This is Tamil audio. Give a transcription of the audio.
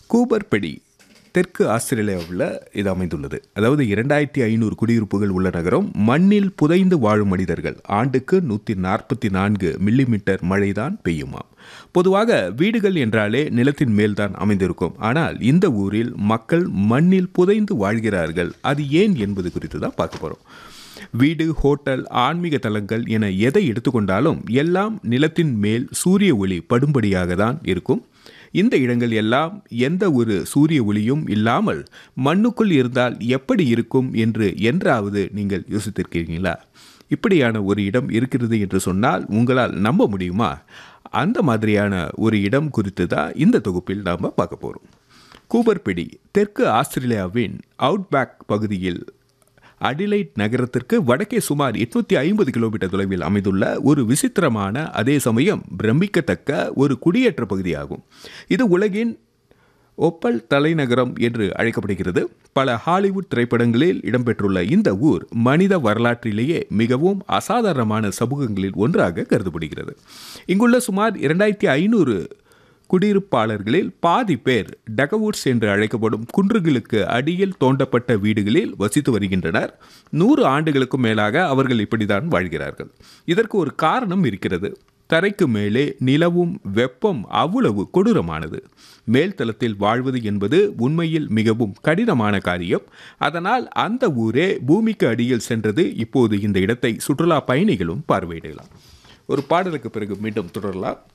கூபர்பெடி தெற்கு ஆஸ்திரேலியாவில் இது அமைந்துள்ளது அதாவது இரண்டாயிரத்தி ஐநூறு குடியிருப்புகள் உள்ள நகரம் மண்ணில் புதைந்து வாழும் மனிதர்கள் ஆண்டுக்கு நூற்றி நாற்பத்தி நான்கு மில்லிமீட்டர் மழைதான் பெய்யுமாம் பொதுவாக வீடுகள் என்றாலே நிலத்தின் மேல்தான் அமைந்திருக்கும் ஆனால் இந்த ஊரில் மக்கள் மண்ணில் புதைந்து வாழ்கிறார்கள் அது ஏன் என்பது குறித்து தான் பார்க்க போகிறோம் வீடு ஹோட்டல் ஆன்மீக தலங்கள் என எதை எடுத்துக்கொண்டாலும் எல்லாம் நிலத்தின் மேல் சூரிய ஒளி படும்படியாக தான் இருக்கும் இந்த இடங்கள் எல்லாம் எந்த ஒரு சூரிய ஒளியும் இல்லாமல் மண்ணுக்குள் இருந்தால் எப்படி இருக்கும் என்று என்றாவது நீங்கள் யோசித்திருக்கிறீங்களா இப்படியான ஒரு இடம் இருக்கிறது என்று சொன்னால் உங்களால் நம்ப முடியுமா அந்த மாதிரியான ஒரு இடம் குறித்து தான் இந்த தொகுப்பில் நாம் பார்க்க போகிறோம் கூபர்பெடி தெற்கு ஆஸ்திரேலியாவின் அவுட்பேக் பகுதியில் அடிலைட் நகரத்திற்கு வடக்கே சுமார் எட்நூத்தி ஐம்பது கிலோமீட்டர் தொலைவில் அமைந்துள்ள ஒரு விசித்திரமான அதே சமயம் பிரமிக்கத்தக்க ஒரு குடியேற்ற பகுதியாகும் இது உலகின் ஒப்பல் தலைநகரம் என்று அழைக்கப்படுகிறது பல ஹாலிவுட் திரைப்படங்களில் இடம்பெற்றுள்ள இந்த ஊர் மனித வரலாற்றிலேயே மிகவும் அசாதாரணமான சமூகங்களில் ஒன்றாக கருதப்படுகிறது இங்குள்ள சுமார் இரண்டாயிரத்தி ஐநூறு குடியிருப்பாளர்களில் பாதி பேர் டகவுட்ஸ் என்று அழைக்கப்படும் குன்றுகளுக்கு அடியில் தோண்டப்பட்ட வீடுகளில் வசித்து வருகின்றனர் நூறு ஆண்டுகளுக்கும் மேலாக அவர்கள் இப்படிதான் வாழ்கிறார்கள் இதற்கு ஒரு காரணம் இருக்கிறது தரைக்கு மேலே நிலவும் வெப்பம் அவ்வளவு கொடூரமானது மேல்தளத்தில் வாழ்வது என்பது உண்மையில் மிகவும் கடினமான காரியம் அதனால் அந்த ஊரே பூமிக்கு அடியில் சென்றது இப்போது இந்த இடத்தை சுற்றுலா பயணிகளும் பார்வையிடலாம் ஒரு பாடலுக்கு பிறகு மீண்டும் தொடரலாம்